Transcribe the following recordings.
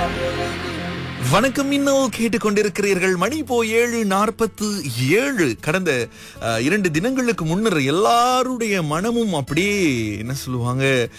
வணக்கம் இன்னும் கேட்டுக்கொண்டிருக்கிறீர்கள் மணி இப்போ ஏழு நாற்பத்து ஏழு கடந்த அஹ், இரண்டு தினங்களுக்கு முன்னர் எல்லாருடைய மனமும் அப்படியே என்ன சொல்லுவாங்க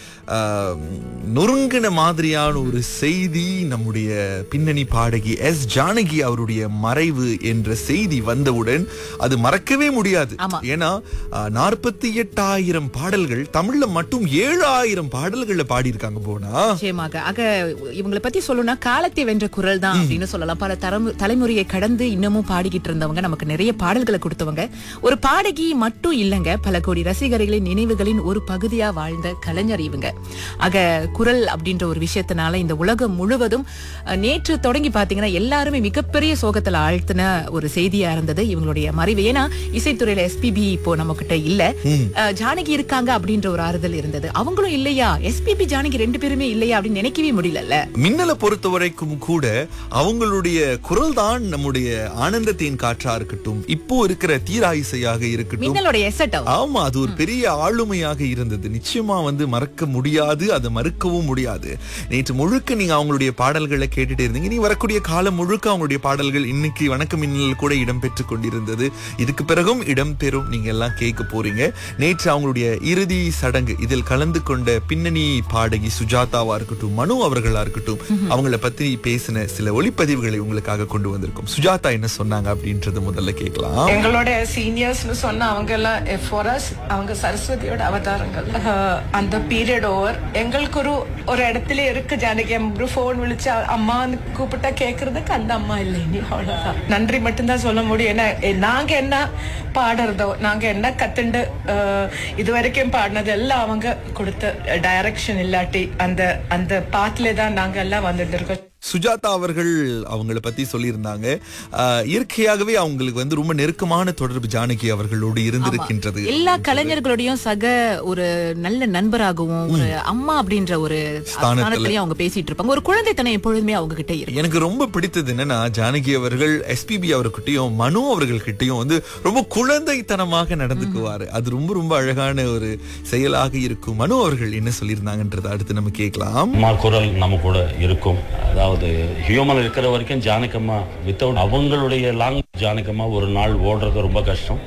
அஹ், நொறுங்கின மாதிரியான ஒரு செய்தி நம்முடைய பின்னணி பாடகி எஸ் ஜானகி அவருடைய மறைவு என்ற செய்தி வந்தவுடன் அது மறக்கவே முடியாது ஆமா. ஏன்னா நாற்பத்தி எட்டாயிரம் பாடல்கள் தமிழ்ல மட்டும் ஏழாயிரம் பாடல்களை பாடியிருக்காங்க போனா நிச்சயமாக ஆக இவங்களை பத்தி சொல்லணும்னா காலத்தை வென்ற குரல் தான் அப்படின்னு சொல்லலாம் பல தரமு தலைமுறையை கடந்து இன்னமும் பாடிக்கிட்டு இருந்தவங்க நமக்கு நிறைய பாடல்களை கொடுத்தவங்க ஒரு பாடகி மட்டும் இல்லைங்க பல கோடி ரசிகர்களின் நினைவுகளின் ஒரு பகுதியா வாழ்ந்த கலைஞர் இவங்க ஆக குரல் அப்படின்ற ஒரு விஷயத்தினால இந்த உலகம் முழுவதும் அஹ், நேற்று தொடங்கி பாத்தீங்கன்னா எல்லாருமே மிகப்பெரிய சோகத்துல ஆழ்த்தின ஒரு செய்தியா இருந்தது இவங்களுடைய மறைவு ஏன்னா இசைத்துறையில எஸ்பிபி இப்போ நம்ம கிட்ட இல்ல அஹ், ஜானகி இருக்காங்க அப்படின்ற ஒரு ஆறுதல் இருந்தது அவங்களும் இல்லையா எஸ்பிபி ஜானகி ரெண்டு பேருமே இல்லையா அப்படின்னு நினைக்கவே முடியலல்ல மின்னலை பொறுத்த வரைக்கும் கூட அவங்களுடைய குரல் தான் நம்முடைய ஆனந்தத்தின் காற்றா இருக்கட்டும் இப்போ இருக்கிற தீராயிசையாக இருக்கட்டும் மின்னலோட எசட் ஆமா அது ஒரு பெரிய ஆளுமையாக இருந்தது நிச்சயமா வந்து மறக்க முடியாது அதை மறுக்கவும் முடியாது நேற்று முழுக்க நீங்க அவங்களுடைய பாடல்களை கேட்டுட்டே இருந்தீங்க நீ வரக்கூடிய காலம் முழுக்க அவங்களுடைய பாடல்கள் இன்னைக்கு வணக்க மின்னல் கூட இடம்பெற்று கொண்டிருந்தது இதுக்கு பிறகும் இடம்பெறும் நீங்க எல்லாம் கேட்க போறீங்க நேற்று அவங்களுடைய இறுதி சடங்கு இதில் கலந்து கொண்ட பின்னணி பாடகி சுஜாதாவா இருக்கட்டும் மனு அவர்களா இருக்கட்டும் அவங்கள பத்தி பேசின சில ஒளிப்பதிவுகளை உங்களுக்காக கொண்டு வந்திருக்கோம் சுஜாதா என்ன சொன்னாங்க அப்படின்றத முதல்ல கேட்கலாம் எங்களோட சீனியர்ஸ்னு சொன்ன அவங்க எல்லாம் ஃபார் அஸ் அவங்க சரஸ்வதியோட அவதாரங்கள் அஹ், அந்த பீரியட் ஓவர் எங்களுக்கு ஒரு ஒரு இடத்துல இருக்கு ஜானகி ஒரு ஃபோன் விழிச்சு அம்மான்னு கூப்பிட்டா கேக்குறதுக்கு அந்த அம்மா இல்லை இனி அவ்வளவுதான் நன்றி மட்டும்தான் சொல்ல முடியும் ஏன்னா எ- நாங்க என்ன பாடுறதோ நாங்க என்ன கத்துண்டு அஹ், இது வரைக்கும் பாடினது எல்லாம் அவங்க கொடுத்த டைரக்ஷன் இல்லாட்டி அந்த அந்த பாத்துல தான் நாங்க எல்லாம் வந்துட்டு இருக்கோம் சுஜாதா அவர்கள் அவங்கள பத்தி சொல்லியிருந்தாங்க ஆஹ், இயற்கையாகவே அவங்களுக்கு வந்து ரொம்ப நெருக்கமான தொடர்பு ஜானகி அவர்களோடு இருந்திருக்கின்றது எல்லா கலைஞர்களுடையும் சக ஒரு நல்ல நண்பராகவும் ஒரு அம்மா அப்படின்ற ஒரு ஸ்தானத்திலயும் அவங்க பேசிட்டு இருப்பாங்க ஒரு குழந்தைத்தனம் எப்பொழுதுமே அவங்க கிட்ட இருக்கு எனக்கு ரொம்ப பிடித்தது என்னன்னா ஜானகி அவர்கள் எஸ்பிபி அவர்கிட்டயும் மனு அவர்கள்கிட்டயும் வந்து ரொம்ப குழந்தைத்தனமாக நடந்துக்குவாரு அது ரொம்ப ரொம்ப அழகான ஒரு செயலாக இருக்கும் மனு அவர்கள் என்ன சொல்லியிருந்தாங்கன்றதை அடுத்து நம்ம கேட்கலாம் அம்மா குரல் நம்ம கூட இருக்கும் அதாவது ஹியூமன் இருக்கிற வரைக்கும் ஜானகம்மா வித்தவுட் அவங்களுடைய லாங்குவேஜ் ஜானகம்மா ஒரு நாள் ஓடுறது ரொம்ப கஷ்டம்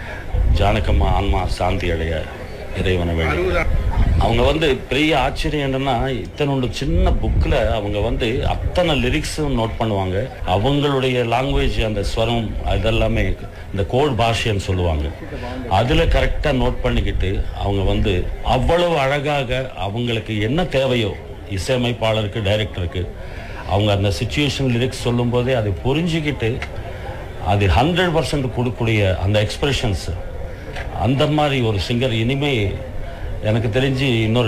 ஜானகம்மா ஆன்மா சாந்தி அடைய இறைவனை வேண்டி அவங்க வந்து பெரிய ஆச்சரியம் என்னன்னா இத்தனோண்டு சின்ன புக்கில் அவங்க வந்து அத்தனை லிரிக்ஸும் நோட் பண்ணுவாங்க அவங்களுடைய லாங்குவேஜ் அந்த ஸ்வரம் அதெல்லாமே இந்த கோட் பாஷைன்னு சொல்லுவாங்க அதில் கரெக்டாக நோட் பண்ணிக்கிட்டு அவங்க வந்து அவ்வளவு அழகாக அவங்களுக்கு என்ன தேவையோ இசையமைப்பாளருக்கு டைரக்டருக்கு அவங்க அந்த சுச்சுவேஷன் லிரிக்ஸ் சொல்லும்போதே அதை புரிஞ்சுக்கிட்டு அது ஹண்ட்ரட் பர்சன்ட் கொடுக்கக்கூடிய அந்த எக்ஸ்பிரஷன்ஸ் அந்த மாதிரி ஒரு சிங்கர் இனிமே எனக்கு தெரிஞ்சு இன்னொரு